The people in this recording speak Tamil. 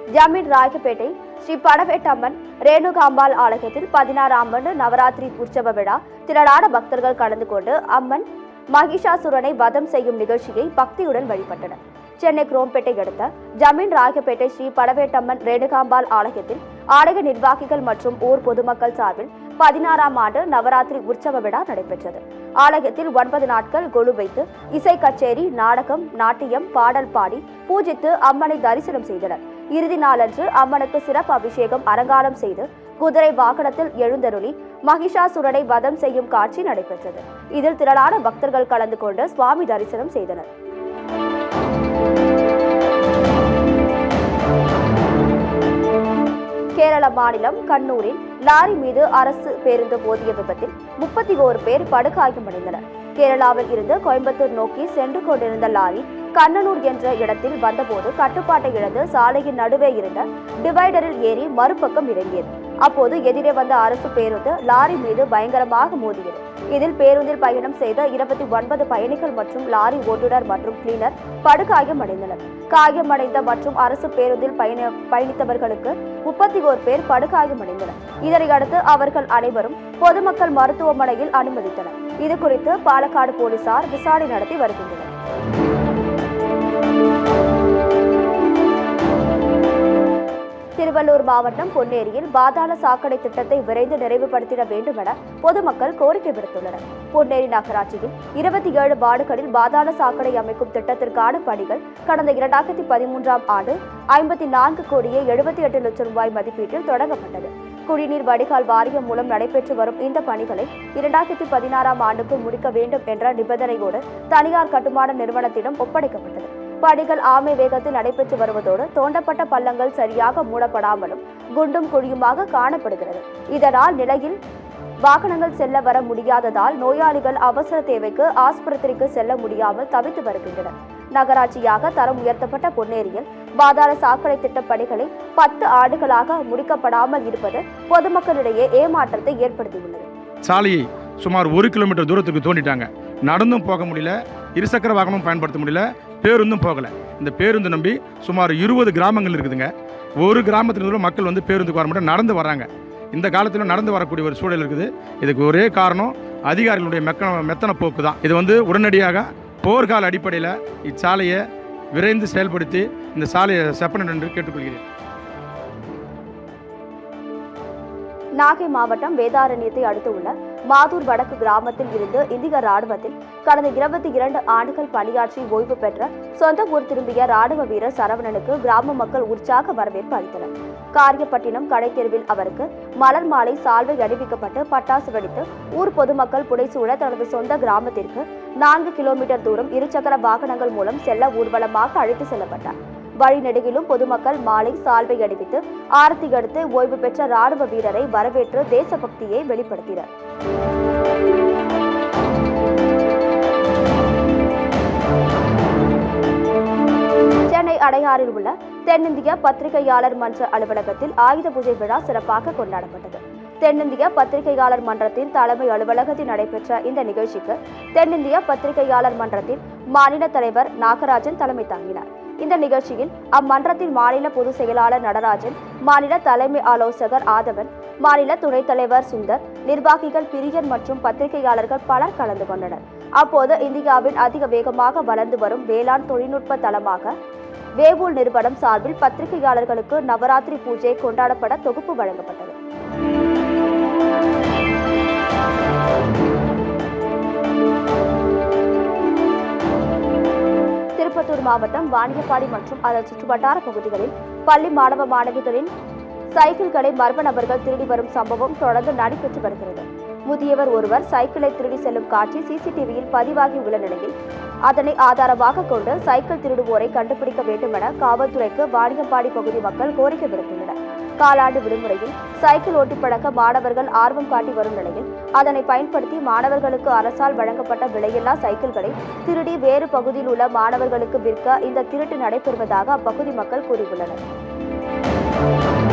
ஜமீன் ராயப்பேட்டை ஸ்ரீ படவேட்டம்மன் ரேணுகாம்பாள் ஆலயத்தில் பதினாறாம் ஆண்டு நவராத்திரி உற்சவ விழா திரளான பக்தர்கள் கலந்து கொண்டு அம்மன் மகிஷாசுரனை வதம் செய்யும் நிகழ்ச்சியை பக்தியுடன் வழிபட்டனர் சென்னை குரோம்பேட்டை அடுத்த ஜமீன் ராயப்பேட்டை ஸ்ரீ படவேட்டம்மன் ரேணுகாம்பாள் ஆலயத்தில் ஆலய நிர்வாகிகள் மற்றும் ஊர் பொதுமக்கள் சார்பில் பதினாறாம் ஆண்டு நவராத்திரி உற்சவ விழா நடைபெற்றது ஆலயத்தில் ஒன்பது நாட்கள் கொலு வைத்து இசை கச்சேரி நாடகம் நாட்டியம் பாடல் பாடி பூஜித்து அம்மனை தரிசனம் செய்தனர் இறுதி நாளன்று அம்மனுக்கு சிறப்பு அபிஷேகம் அலங்காரம் செய்து குதிரை வாகனத்தில் எழுந்தருளி மகிஷாசுரனை வதம் செய்யும் காட்சி நடைபெற்றது இதில் திரளான பக்தர்கள் கலந்து கொண்டு சுவாமி தரிசனம் செய்தனர் கேரள மாநிலம் கண்ணூரில் லாரி மீது அரசு பேருந்து மோதிய விபத்தில் முப்பத்தி ஓரு பேர் படுகாயமடைந்தனர் கேரளாவில் இருந்து கோயம்புத்தூர் நோக்கி சென்று கொண்டிருந்த லாரி கண்ணனூர் என்ற இடத்தில் வந்தபோது கட்டுப்பாட்டை இழந்து சாலையின் நடுவே இருந்த டிவைடரில் ஏறி மறுபக்கம் இறங்கியது அப்போது எதிரே வந்த அரசு பேருந்து லாரி மீது பயங்கரமாக மோதியது இதில் பேருந்தில் பயணம் செய்த இருபத்தி ஒன்பது பயணிகள் மற்றும் லாரி ஓட்டுநர் மற்றும் கிளீனர் படுகாயமடைந்தனர் காயமடைந்த மற்றும் அரசு பேருந்தில் பயண பயணித்தவர்களுக்கு முப்பத்தி ஓர் பேர் படுகாயமடைந்தனர் இதனையடுத்து அவர்கள் அனைவரும் பொதுமக்கள் மருத்துவமனையில் அனுமதித்தனர் இது குறித்து பாலக்காடு போலீசார் விசாரணை நடத்தி வருகின்றனர் திருவள்ளூர் மாவட்டம் பொன்னேரியில் பாதாள சாக்கடை திட்டத்தை விரைந்து நிறைவுபடுத்திட வேண்டும் என பொதுமக்கள் கோரிக்கை விடுத்துள்ளனர் பொன்னேரி நகராட்சியில் இருபத்தி ஏழு வார்டுகளில் பாதாள சாக்கடை அமைக்கும் திட்டத்திற்கான பணிகள் கடந்த இரண்டாயிரத்தி பதிமூன்றாம் ஆண்டு ஐம்பத்தி நான்கு கோடியே எழுபத்தி எட்டு லட்சம் ரூபாய் மதிப்பீட்டில் தொடங்கப்பட்டது குடிநீர் வடிகால் வாரியம் மூலம் நடைபெற்று வரும் இந்த பணிகளை இரண்டாயிரத்தி பதினாறாம் ஆண்டுக்கு முடிக்க வேண்டும் என்ற நிபந்தனையோடு தனியார் கட்டுமான நிறுவனத்திடம் ஒப்படைக்கப்பட்டது பணிகள் ஆமை வேகத்தில் நடைபெற்று வருவதோடு தோண்டப்பட்ட பள்ளங்கள் சரியாக மூடப்படாமலும் குண்டும் குழியுமாக காணப்படுகிறது இதனால் நிலையில் வாகனங்கள் செல்ல வர முடியாததால் நோயாளிகள் அவசர தேவைக்கு ஆஸ்பத்திரிக்கு செல்ல முடியாமல் தவித்து வருகின்றனர் நகராட்சியாக தரம் உயர்த்தப்பட்ட பொன்னேரியில் பாதாள சாக்கடை திட்ட பணிகளை பத்து ஆண்டுகளாக முடிக்கப்படாமல் இருப்பது பொதுமக்களிடையே ஏமாற்றத்தை ஏற்படுத்தியுள்ளது சாலையை சுமார் ஒரு கிலோமீட்டர் தூரத்துக்கு தோண்டிட்டாங்க நடந்தும் போக முடியல இருசக்கர வாகனமும் பயன்படுத்த முடியல பேருந்தும் போகலை இந்த பேருந்து நம்பி சுமார் இருபது கிராமங்கள் இருக்குதுங்க ஒரு கிராமத்தில் உள்ள மக்கள் வந்து பேருந்துக்கு வர முடியாது நடந்து வராங்க இந்த காலத்தில் நடந்து வரக்கூடிய ஒரு சூழல் இருக்குது இதுக்கு ஒரே காரணம் அதிகாரிகளுடைய மெக்கன மெத்தன போக்கு தான் இது வந்து உடனடியாக போர்க்கால அடிப்படையில் இச்சாலையை விரைந்து செயல்படுத்தி இந்த சாலையை செப்பனிட என்று கேட்டுக்கொள்கிறேன் நாகை மாவட்டம் வேதாரண்யத்தை அடுத்து உள்ள மாதூர் வடக்கு கிராமத்தில் இருந்து இந்திய ராணுவத்தில் கடந்த இருபத்தி இரண்டு ஆண்டுகள் பணியாற்றி ஓய்வு பெற்ற சொந்த ஊர் திரும்பிய ராணுவ வீரர் சரவணனுக்கு கிராம மக்கள் உற்சாக வரவேற்பு அளித்தனர் காரியப்பட்டினம் கடைத்தெருவில் அவருக்கு மலர் மாலை சால்வை அணிவிக்கப்பட்டு பட்டாசு வெடித்து ஊர் பொதுமக்கள் புடைசூழ தனது சொந்த கிராமத்திற்கு நான்கு கிலோமீட்டர் தூரம் இருசக்கர வாகனங்கள் மூலம் செல்ல ஊர்வலமாக அழைத்து செல்லப்பட்டார் வழிநெடுகிலும் பொதுமக்கள் மாலை சால்வை அணிவித்து ஆரத்தி எடுத்து ஓய்வு பெற்ற ராணுவ வீரரை வரவேற்று தேசபக்தியை வெளிப்படுத்தினர் சென்னை அடையாறில் உள்ள தென்னிந்திய பத்திரிகையாளர் மன்ற அலுவலகத்தில் ஆயுத பூஜை விழா சிறப்பாக கொண்டாடப்பட்டது தென்னிந்திய பத்திரிகையாளர் மன்றத்தின் தலைமை அலுவலகத்தில் நடைபெற்ற இந்த நிகழ்ச்சிக்கு தென்னிந்திய பத்திரிகையாளர் மன்றத்தின் மாநில தலைவர் நாகராஜன் தலைமை தாங்கினார் இந்த நிகழ்ச்சியில் அம்மன்றத்தின் மாநில பொதுச் செயலாளர் நடராஜன் மாநில தலைமை ஆலோசகர் ஆதவன் மாநில துணைத் தலைவர் சுந்தர் நிர்வாகிகள் பிரியன் மற்றும் பத்திரிகையாளர்கள் பலர் கலந்து கொண்டனர் அப்போது இந்தியாவின் அதிக வேகமாக வளர்ந்து வரும் வேளாண் தொழில்நுட்ப தளமாக வேவூல் நிறுவனம் சார்பில் பத்திரிகையாளர்களுக்கு நவராத்திரி பூஜை கொண்டாடப்பட தொகுப்பு வழங்கப்பட்டது திருப்பத்தூர் மாவட்டம் வாணியப்பாடி மற்றும் அதன் சுற்றுவட்டார பகுதிகளில் பள்ளி மாணவ மாணவிகளின் சைக்கிள்களை மர்ம நபர்கள் திருடி வரும் சம்பவம் தொடர்ந்து நடைபெற்று வருகிறது முதியவர் ஒருவர் சைக்கிளை திருடி செல்லும் காட்சி சிசிடிவியில் பதிவாகி உள்ள நிலையில் அதனை ஆதாரமாக கொண்டு சைக்கிள் திருடுவோரை கண்டுபிடிக்க வேண்டும் என காவல்துறைக்கு வாணியம்பாடி பகுதி மக்கள் கோரிக்கை விடுத்துள்ளனர் காலாண்டு விடுமுறையில் சைக்கிள் ஓட்டி பழக்க மாணவர்கள் ஆர்வம் காட்டி வரும் நிலையில் அதனை பயன்படுத்தி மாணவர்களுக்கு அரசால் வழங்கப்பட்ட விலையில்லா சைக்கிள்களை திருடி வேறு பகுதியில் உள்ள மாணவர்களுக்கு விற்க இந்த திருட்டு நடைபெறுவதாக அப்பகுதி மக்கள் கூறியுள்ளனர்